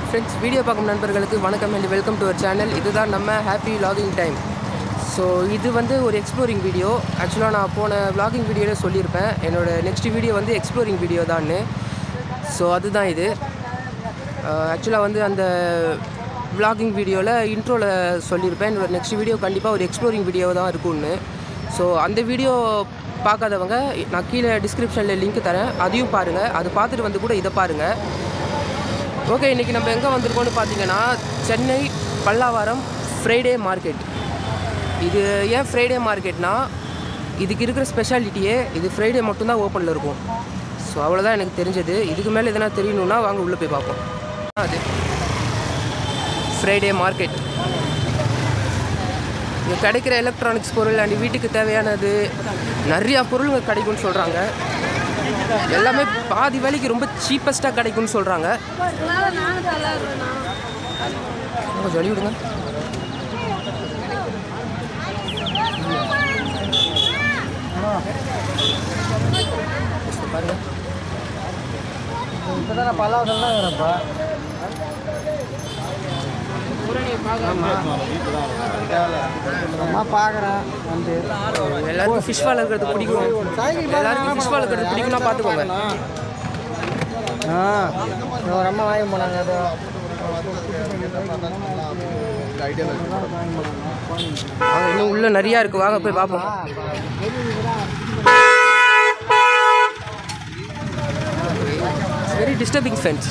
friends video பார்க்கும் நண்பர்களுக்கு வணக்கம் and welcome to our channel இதுதான் நம்ம ஹாப்பி vlogging டைம் ஸோ இது வந்து ஒரு எக்ஸ்ப்ளோரிங் வீடியோ ஆக்சுவலாக நான் போன vlogging வீடியோவில் சொல்லியிருப்பேன் என்னோட நெக்ஸ்ட் வீடியோ வந்து எக்ஸ்ப்ளோரிங் வீடியோ தான்னு ஸோ அதுதான் இது ஆக்சுவலாக வந்து அந்த vlogging வீடியோவில் இன்ட்ரோவில் சொல்லியிருப்பேன் என்னோட நெக்ஸ்ட் வீடியோ கண்டிப்பாக ஒரு எக்ஸ்ப்ளோரிங் வீடியோ தான் இருக்கும்னு ஸோ அந்த வீடியோ பார்க்காதவங்க நான் கீழே டிஸ்கிரிப்ஷனில் லிங்க் தரேன் அதையும் பாருங்கள் அது பார்த்துட்டு வந்து கூட இதை பாருங்கள் ஓகே இன்றைக்கி நம்ம எங்கே வந்திருக்கோம்னு பார்த்தீங்கன்னா சென்னை பல்லாவரம் ஃப்ரைடே மார்க்கெட் இது ஏன் ஃப்ரைடே மார்க்கெட்னா இதுக்கு இருக்கிற ஸ்பெஷாலிட்டியே இது ஃப்ரைடே மட்டும்தான் ஓப்பனில் இருக்கும் ஸோ அவ்வளோதான் எனக்கு தெரிஞ்சது இதுக்கு மேலே எதனா தெரியணுன்னா வாங்க உள்ளே போய் பார்ப்போம் அது ஃப்ரைடே மார்க்கெட் இங்கே கிடைக்கிற எலக்ட்ரானிக்ஸ் பொருள் அண்ட் வீட்டுக்கு தேவையானது நிறையா பொருளுங்க கிடைக்கும்னு சொல்கிறாங்க எல்லாமே பாதி விலைக்கு ரொம்ப சீப்பஸ்ட்டாக கிடைக்கும்னு சொல்கிறாங்க கொஞ்சம் சொல்லி விடுங்க பாருங்க இப்போ தான் பல்லாவரம் தான் வரப்பா அம்மா பார்க்குறேன் வந்து எல்லாருக்கும் ஃபிஷ் வளர்க்குறது பிடிக்கும் எல்லாருக்கும் ஃபிஷ் வளர்க்குறது பிடிக்கும்னா பார்த்துக்கோங்க ஆ ஒரு அம்மா வாங்கி போனாங்க ஏதோ வாங்க இன்னும் உள்ள நிறையா இருக்குது வாங்க போய் பார்ப்போம் வெரி டிஸ்டர்பிங் ஃப்ரெண்ட்ஸ்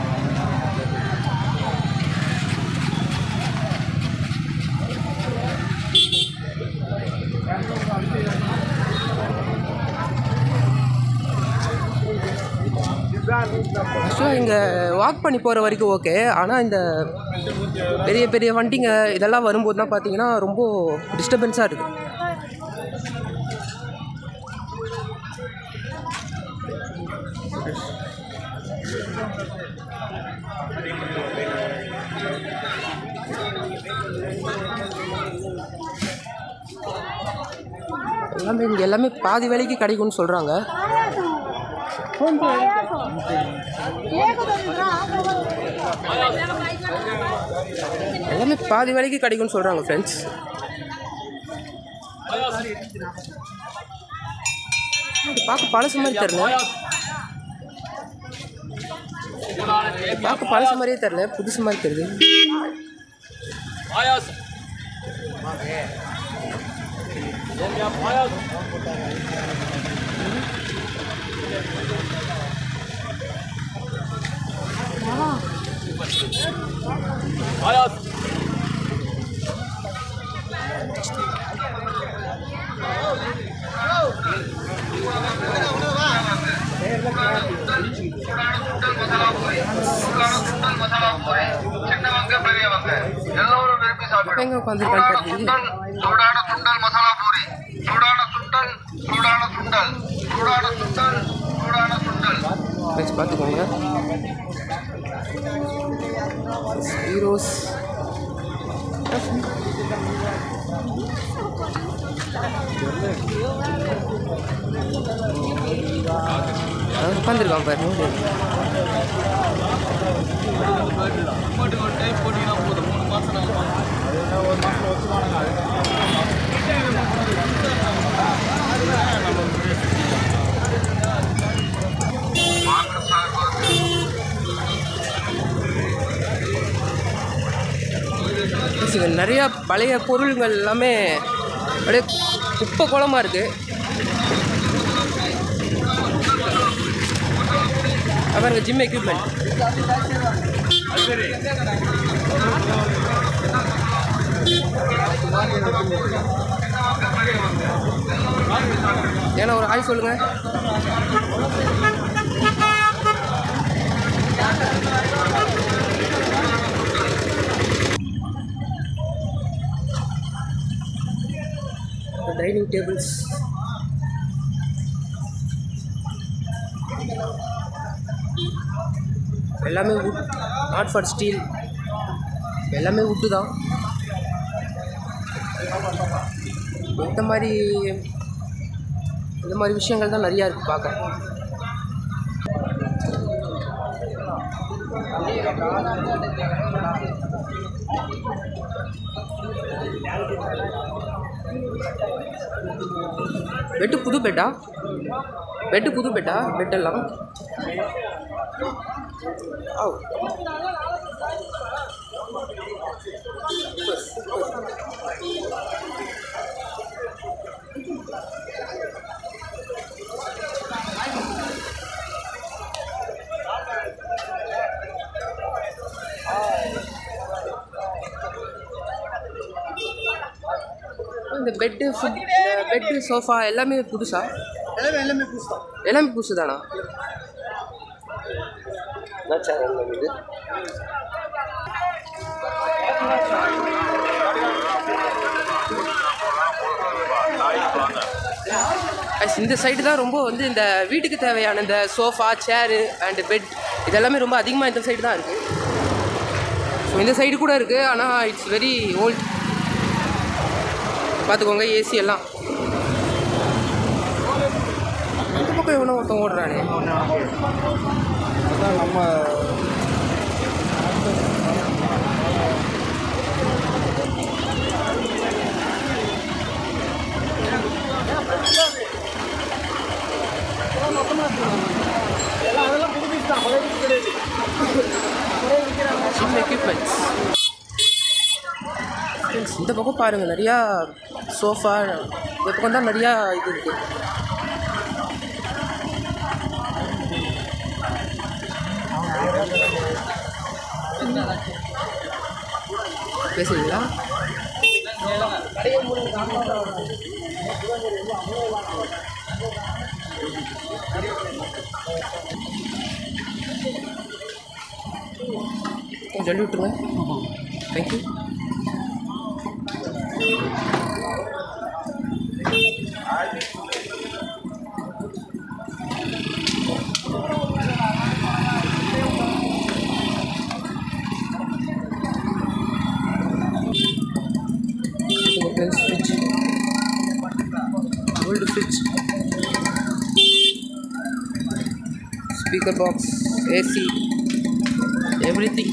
ஆக்சுவலாக இங்கே வாக் பண்ணி போகிற வரைக்கும் ஓகே ஆனால் இந்த பெரிய பெரிய வண்டிங்க இதெல்லாம் வரும்போது தான் பார்த்தீங்கன்னா ரொம்ப டிஸ்டர்பன்ஸாக இருக்குது எல்லாமே இங்கே எல்லாமே பாதி விலைக்கு கிடைக்கும்னு சொல்கிறாங்க எல்லாமே பாதி விலைக்கு கிடைக்கும்னு சொல்கிறாங்க ஃப்ரெண்ட்ஸ் இது பார்க்க பழசு மாதிரி தெரில பார்க்க பழசு மாதிரியே தெரில புதுசு மாதிரி தெரியுது சின்னவங்க பெரியவங்க எல்லோரும் விரும்பி சாப்பிடும் எங்கே உட்காந்துருக்கான்னு தெரியல சுண்டல் சூடான சுண்டல் மசாலா பூரி சூடான சுண்டல் சூடான சுண்டல் சூடான சுண்டல் சூடான சுண்டல் வச்சு பார்த்துக்கோங்க ஹீரோஸ் உட்காந்துருக்கான் பாரு இங்க நிறையா பழைய பொருள்கள் எல்லாமே அப்படியே குப்பை குளமாக இருக்குது அப்புறம் ஜிம் எக்யூப்மெண்ட் ஏன்னா ஒரு ஆய் சொல்லுங்க டைனிங் டேபிள்ஸ் எல்லாமே wood நாட் ஃபார் ஸ்டீல் எல்லாமே வுட்டு தான் இந்த மாதிரி இந்த மாதிரி விஷயங்கள் தான் நிறையா இருக்குது பார்க்க பெட்டு புது பெட்டா பெட்டு புது பெட்டா பெட்டெல்லாம் ஓ இந்த பெட்டு ஃபுட் பெட்டு சோஃபா எல்லாமே புதுசா எல்லாமே எல்லாமே புதுசு தான் எல்லாமே புதுசு தானா இது Guys, இந்த சைடு தான் ரொம்ப வந்து இந்த வீட்டுக்கு தேவையான இந்த சோஃபா சேரு அண்ட் பெட் இதெல்லாமே ரொம்ப அதிகமாக இந்த சைடு தான் இருக்குது ஸோ இந்த சைடு கூட இருக்குது ஆனால் இட்ஸ் வெரி ஓல்ட் பார்த்துக்கோங்க ஏசி எல்லாம் இந்த பக்கம் எவனோ ஒருத்தன் ஓடுறானே அதான் நம்ம ஜிம் எக்யூப்மெண்ட்ஸ் இந்த பக்கம் பாருங்க நிறையா சோஃபா இந்த பக்கம் தான் நிறையா இது இருக்கு பேசுறீங்களா கொஞ்சம் சொல்லி விட்டுருங்க thank you fridge old fridge speaker box AC everything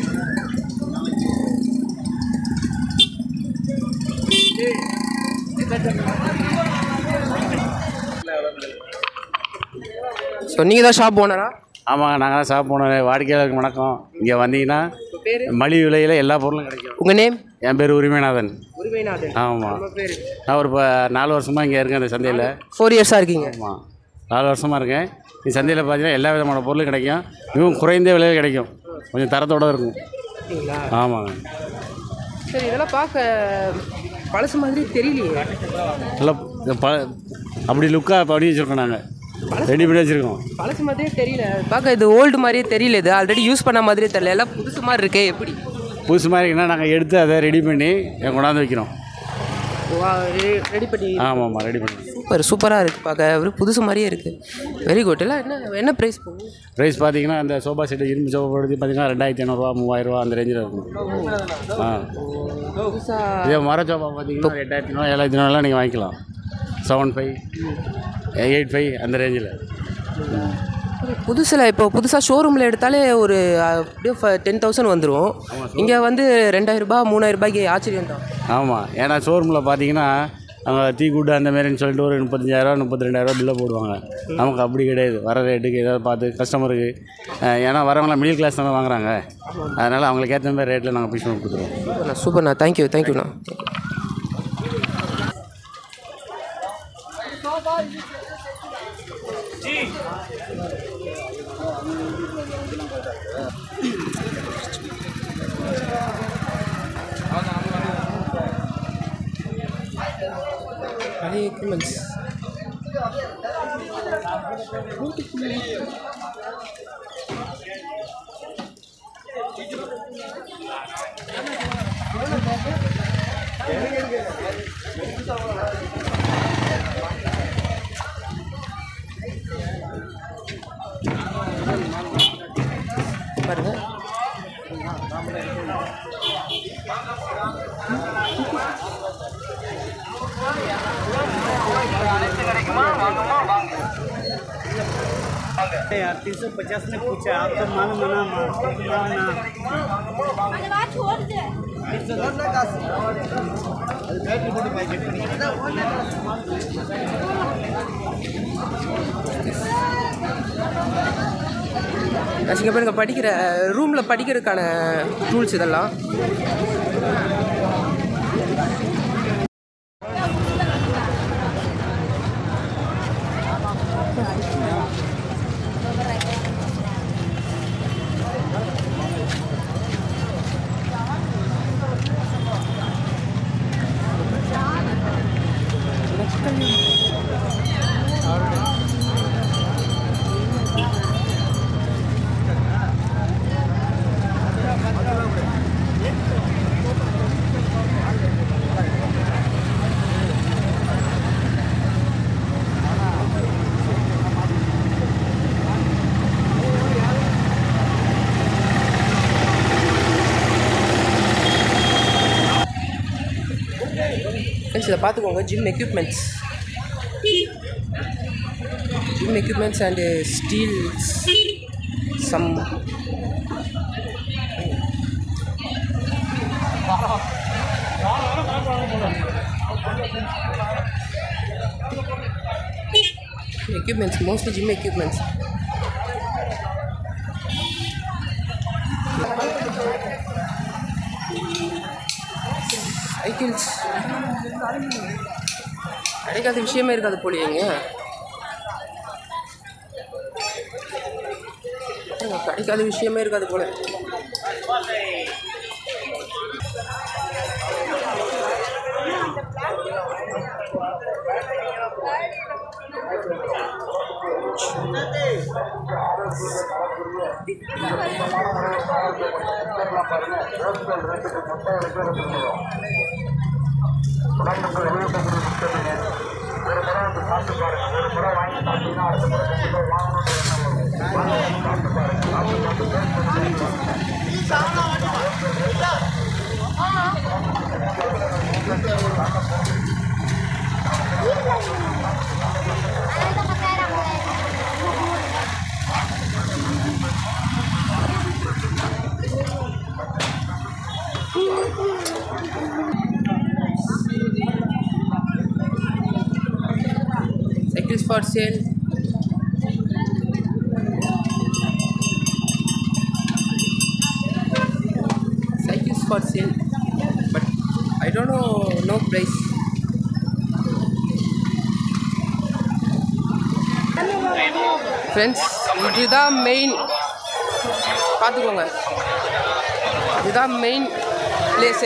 so நீங்கள் தான் ஷாப் ஓனரா ஆமாங்க நாங்கள் தான் சாப்பிட போனோம் வாடிக்கையாளருக்கு வணக்கம் இங்கே வந்தீங்கன்னா உங்கள் பேர் மலிவு விலையில் எல்லா பொருளும் கிடைக்கும் உங்கள் நேம் என் பேர் உரிமைநாதன் உரிமைநாதன் ஆமாம் உங்கள் பேர் நான் ஒரு இப்போ நாலு வருஷமாக இங்கே இருக்கேன் இந்த சந்தையில் ஃபோர் இயர்ஸாக இருக்கீங்க ஆமாம் நாலு வருஷமாக இருக்கேன் இந்த சந்தையில் பார்த்தீங்கன்னா எல்லா விதமான பொருளும் கிடைக்கும் மிகவும் குறைந்த விலையில் கிடைக்கும் கொஞ்சம் தரத்தோட இருக்கும் அப்படிங்களா ஆமாங்க சரி இதெல்லாம் பார்க்க பழசு மாதிரி தெரியலையே நல்லா இந்த ப அப்படி லுக்காக பண்ணி வச்சுருக்கோம் நாங்கள் ரெடி பண்ணி வச்சுருக்கோம் பழசு மாதிரியே தெரியல பார்க்க இது ஓல்டு மாதிரியே தெரியல இது ஆல்ரெடி யூஸ் பண்ண மாதிரியே தெரியல எல்லாம் புதுசு மாதிரி இருக்கே எப்படி புதுசு மாதிரி இருக்குன்னா நாங்கள் எடுத்து அதை ரெடி பண்ணி கொண்டாந்து வைக்கிறோம் ரெடி பண்ணி ஆமாம் ஆமாம் ரெடி பண்ணி சூப்பர் சூப்பராக இருக்குது பார்க்க ஒரு புதுசு மாதிரியே இருக்குது வெரி குட் எல்லாம் என்ன என்ன ப்ரைஸ் போகும் ப்ரைஸ் பார்த்தீங்கன்னா அந்த சோஃபா செட்டு இரும்பு சோஃபா படுத்து பார்த்தீங்கன்னா ரெண்டாயிரத்தி ஐநூறுரூவா மூவாயிரரூவா அந்த ரேஞ்சில் இருக்கும் ஆ புதுசாக இதே மர சோஃபா பார்த்தீங்கன்னா எட்டாயிரத்தி நூறு ஏழாயிரத்தி நூறுலாம் நீங்கள் வாங்கிக்கலாம் செவன் ஃபைவ் எயிட் ஃபைவ் அந்த ரேஞ்சில் புதுசில் இப்போ புதுசாக ஷோரூமில் எடுத்தாலே ஒரு அஹ், அப்படியே டென் தௌசண்ட் வந்துடும் இங்கே வந்து ரெண்டாயிரரூபா மூணாயிரரூபாய்க்கு ஆச்சரியம் தான் ஆமாம் ஏன்னா ஷோரூமில் பார்த்தீங்கன்னா அவங்க டீ குட்டு அந்த மாதிரின்னு சொல்லிட்டு ஒரு முப்பத்தஞ்சாயிரரூவா முப்பத்தி ரெண்டாயிரரூவா பில்லை போடுவாங்க நமக்கு அப்படி கிடையாது வர ரேட்டுக்கு ஏதாவது பார்த்து கஸ்டமருக்கு அஹ், ஏன்னா வரவங்களாம் மிடில் கிளாஸ் தானே வாங்குறாங்க அதனால் அவங்களுக்கு ஏற்ற மாதிரி ரேட்டில் நாங்கள் ஃபிக்ஸ் பண்ணி கொடுத்துருவோம் சூப்பர்ண்ணா சூப்பர்ண்ணா தேங்க்யூ தேங்க்யூண்ணா நிறைய எக்யூப்மெண்ட்ஸ் பாருங்க यार तीन सौ पचास में पूछा आप तो मानो मना माना अरे वहाँ छोड़ दे இங்கே பாருங்க படிக்கிற ரூமில் படிக்கிறதுக்கான டூல்ஸ் இதெல்லாம் ஃப்ரெண்ட்ஸ் இதை பார்த்துக்கோங்க gym equipments gym equipments and steels some equipments mostly gym equipments cycles கிடைக்காத விஷயமே இருக்காது போலியேங்க கிடைக்காத விஷயமே இருக்காது போல cycles for sale cycles for sale but i don't know no price friends இதுதான் மெயின் பார்த்துக்கோங்க இதுதான் main place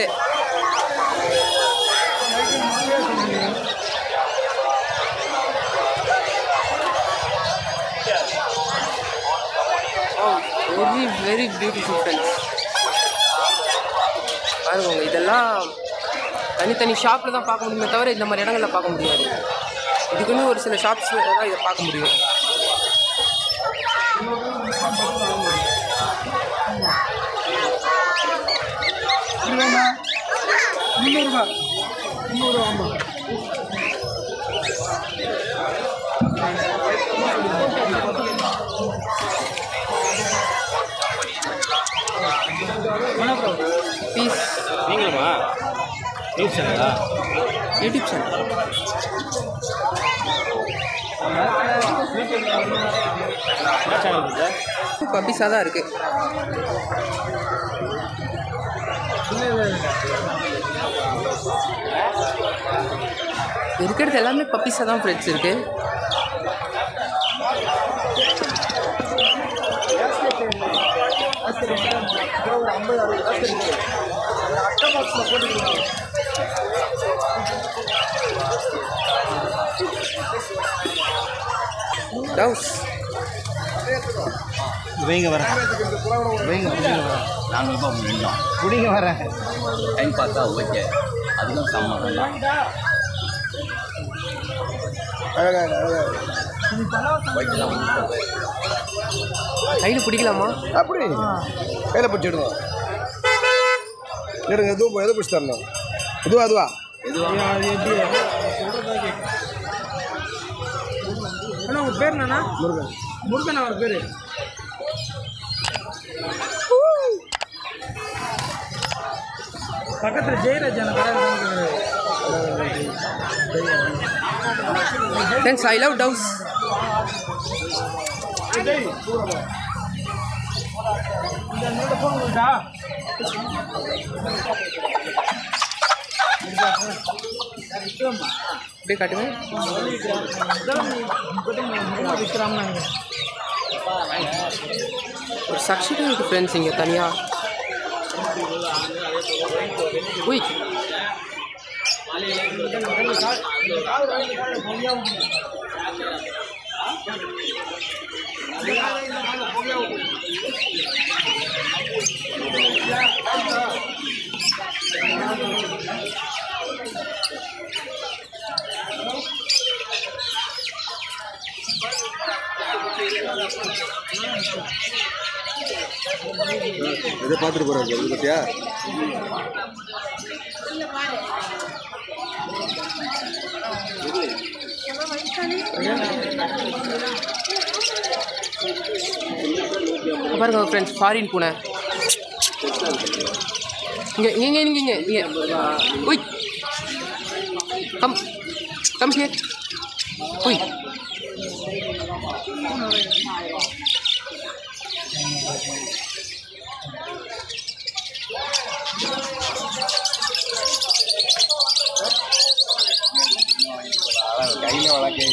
very very beautiful friends பாருங்க இதெல்லாம் தனித்தனி ஷாப்பில் தான் பார்க்க முடியுமே தவிர இந்த மாதிரி இடங்களில் பார்க்க முடியாது இதுக்குன்னு ஒரு சில ஷாப்ஸில் தான் இதை பார்க்க முடியும் பீஸ் நீங்களுமா நியூஸ் சேனலா யூடியூப் சேனல் என்ன சேனல் சார் பப்பீஸாக தான் இருக்குது இருக்கிறது எல்லாமே பப்பீஸாக தான் ஃப்ரெண்ட்ஸ் இருக்குது டவுஸ் வைங்க வரேன் வைங்க பிடிங்க வரேன் நானூறு ரூபாய் நின்றோம் பிடிங்க வரேன் டைம் பார்த்தா ஓகே அதுக்கும் சம்மதம் தான் ஓகேலாம் முப்பது கையில் பிடிக்கலாமா அப்படி கையில் பிடிச்சி எடுங்க எடுங்க எதுவும் எது பிடிச்சி தரணும் இதுவா அதுவா அண்ணா உங்கள் பேர் என்னண்ணா முருகன் முருகன் அவர் பேர் பக்கத்தில் ஜெயராஜ் அந்த கடை ஃப்ரெண்ட்ஸ் ஐ லவ் டவுஸ் அப்படியே காட்டுங்க ஒரு சக்ஷிடம் இருக்குது ஃப்ரெண்ட்ஸ் இங்கே தனியாக உய் இதை பார்த்துட்டு போகிறாரு இது பார்த்தியா இங்க பாருங்க ஃப்ரெண்ட்ஸ் ஃபாரின் பூனை இங்கே இங்கே இங்கே இங்கே இங்கே உய் கம் கம் ஹியர் உய் கையில் வளர்க்க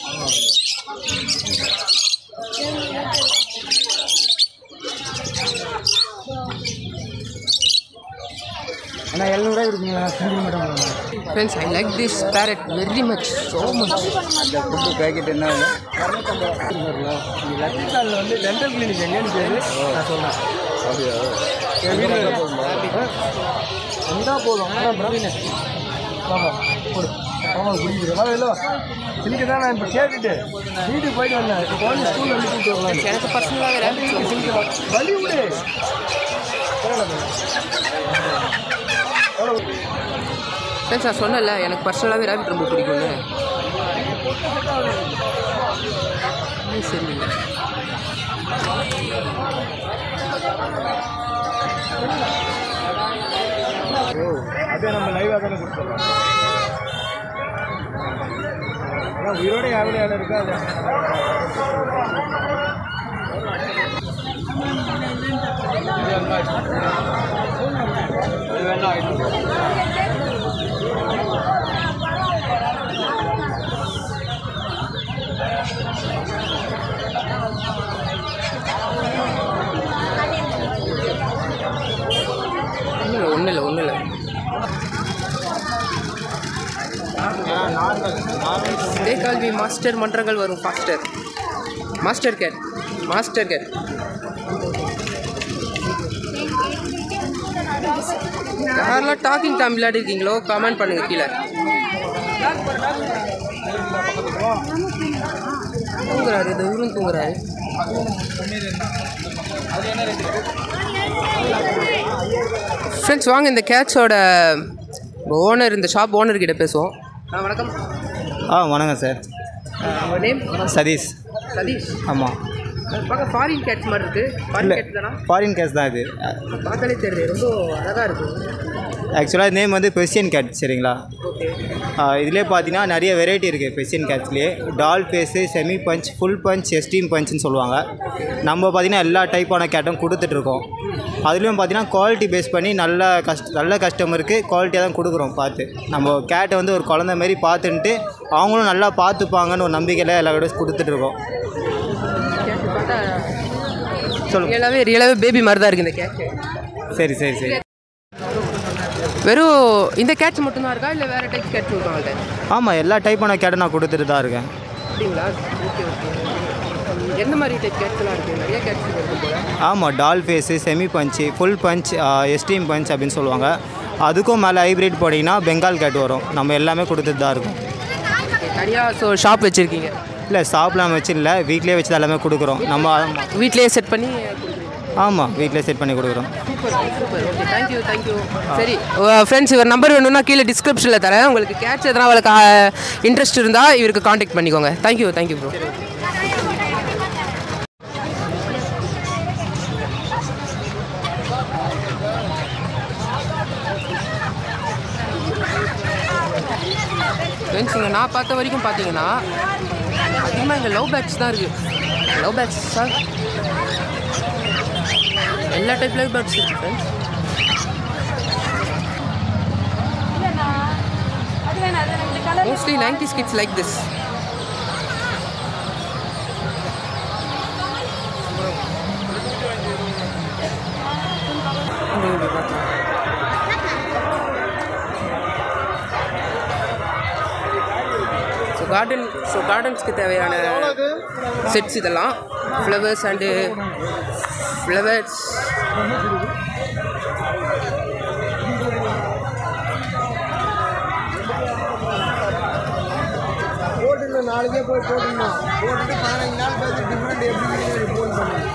அண்ணா எழுநூறுவா இருக்குங்களா சிங்கிள் மட்டும் friends I like this parrot very much so much அந்த ஃபுட்டு பேக்கெட் என்ன விலை லத்திகாலில் வந்து டென்டல் கிளினிக் எங்கேன்னு பேர் நான் சொன்னேன் அப்படியா என் வீட்டில் வந்தால் போதும் அதான் பிரவீன் பாப்பா போடு பாப்பா குடிக்கிறேன் வா இல்லை சிலிக்கு தான் நான் இப்போ கேட்டுட்டு வீட்டுக்கு போயிட்டு வந்தேன் இப்போ குழந்தை ஸ்கூலில் வந்து கூப்பிட்டு வரலாம் எனக்கு பர்சனலாக ரேபிட் வலி விடு ஃப்ரெண்ட்ஸ் நான் சொன்னல எனக்கு பர்சனலாகவே ரேபிட் ரொம்ப பிடிக்கும்னு இது சரியில்லை அதே நம்ம லைவாக தானே கொடுத்துடலாம் அதான் உயிரோட எவ்வளோ இடம் இருக்கா அது ஒன்றும் இல்லை ஒன்றும் இல்லை இதே கல்வி மாஸ்டர் மன்றங்கள் வரும் foster master cat master cat யாரெல்லாம் டாக்கிங் டாம் விளையாடி இருக்கீங்களோ கமெண்ட் பண்ணுங்க கீழே தூங்குறாரு இது இவரும் தூங்குறாரு ஃப்ரெண்ட்ஸ் வாங்க இந்த கேட்சோட ஓனர் இந்த ஷாப் ஓனர் கிட்ட பேசுவோம் ஆ வணக்கம் ஆ வணக்கம் சார் உங்கள் நேம் சதீஷ் சதீஷ் ஆமாம் பார்க்க ஃபாரின் கேட்ஸ் மாதிரி இருக்கு ஃபாரின் கேட் தானா ஃபாரின் கேஸ் தான் இது பார்த்தாலே தெரியுது ரொம்ப அழகாக இருக்கு ஆக்சுவலாக நேம் வந்து பெர்சியன் கேட் சரிங்களா ஓகே இதிலே பார்த்தீங்கன்னா நிறைய வெரைட்டி இருக்குது பெர்சியன் கேட்ஸ்லேயே doll face semi punch full punch extreme பஞ்ச்னு சொல்லுவாங்க நம்ம பார்த்தீங்கன்னா எல்லா டைப்பான கேட்டும் கொடுத்துட்ருக்கோம் அதுலேயும் பார்த்தீங்கன்னா குவாலிட்டி பேஸ் பண்ணி நல்ல கஸ்ட் நல்ல கஸ்டமருக்கு குவாலிட்டியாக தான் கொடுக்குறோம் பார்த்து நம்ம கேட்டை வந்து ஒரு குழந்த மாரி பார்த்துன்ட்டு அவங்களும் நல்லா பார்த்துப்பாங்கன்னு ஒரு நம்பிக்கையில் எல்லா விட கொடுத்துட்ருக்கோம் கேட்டு பார்த்தா சொல்லுங்க ரியலாகவே ரியலாகவே பேபி மாதிரி தான் இருக்குது இந்த கேட் சரி சரி சரி வெறும் இந்த கேட்ஸ் மட்டும்தான் இருக்கா இல்லை வேறு டைப் கேட்ஸ் இருக்கா உங்கள்கிட்ட ஆமாம் எல்லா டைப்பான கேட்டை நான் கொடுத்துட்டு தான் இருக்கேன் அப்படிங்களா ஓகே ஓகே எந்த மாதிரி டைப் கேட்ஸ்லாம் இருக்குது நிறைய கேட்ஸ் இருக்கும் போல ஆமாம் doll face semi punch full punch extreme punch அப்படின்னு சொல்லுவாங்க அதுக்கும் மேலே ஹைப்ரிட் போட்டிங்கன்னா பெங்கால் கேட் வரும் நம்ம எல்லாமே கொடுத்துட்டு தான் இருக்கோம் தனியாக ஸோ ஷாப் வச்சுருக்கீங்க இல்லை ஷாப்லாம் வச்சு இல்லை வீட்லேயே வச்சு தான் எல்லாமே கொடுக்குறோம் நம்ம வீட்லேயே செட் பண்ணி கொடுக்குறீங்க ஆமாம் வீட்டிலே செட் பண்ணி கொடுக்குறோம் super super okay thank you thank you சரி ஃப்ரெண்ட்ஸ் இவர் நம்பர் வேணும்னா கீழே டிஸ்கிரிப்ஷனில் தரேன் உங்களுக்கு கேட்ச் எதனா அவளுக்கு இன்ட்ரெஸ்ட் இருந்தால் இவருக்கு காண்டாக்ட் பண்ணிக்கோங்க தேங்க்யூ தேங்க்யூ ப்ரோ ஃப்ரெண்ட்ஸ் இங்கே நான் பார்த்த வரைக்கும் பார்த்தீங்கன்னா அதிகமாக இங்கே லவ் பேட்ஸ் தான் இருக்குது லவ் பேட்ஸ் சார் எல்லா டைப் லவ் பேட்ஸ் இருக்குது ஃப்ரெண்ட்ஸ் அது வேணாம் அது வேணாம் இந்த colour mostly ninety kids like this so garden so கார்டன்ஸ்க்கு தேவையான செட்ஸ் இதெல்லாம் ஃப்ளவர்ஸ் அண்டு ஃப்ளவர்ஸ் போட்டுங்க நாளைக்கே போய் போட்டுங்க போட்டுட்டு பதினஞ்சு நாள் கழிச்சு டிஃப்ரெண்ட் எப்படி ஃபோன் பண்ணுங்க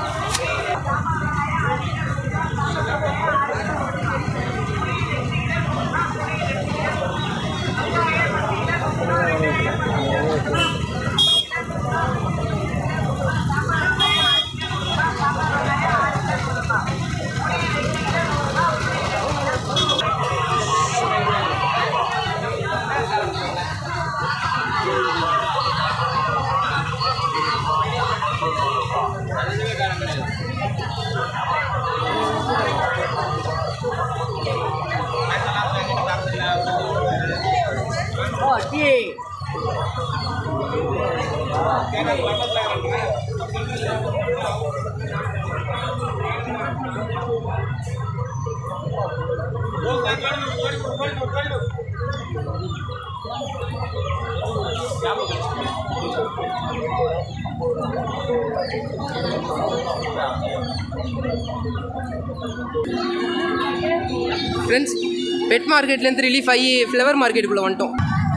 ஃப்ரெண்ட்ஸ் பெட் மார்க்கெட்லேருந்து ரிலீஃப் ஆகி ஃப்ளவர் மார்க்கெட்டுக்குள்ளே வந்துட்டோம்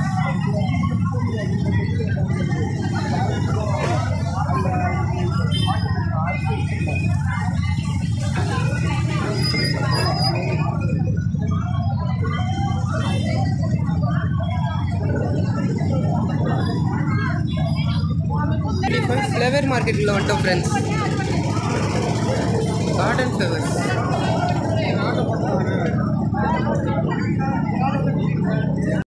ஃப்ளவர் மார்க்கெட்டுக்குள்ளே வந்துட்டோம் ஃப்ரெண்ட்ஸ் கார்டன் ஃப்ளவர்ஸ்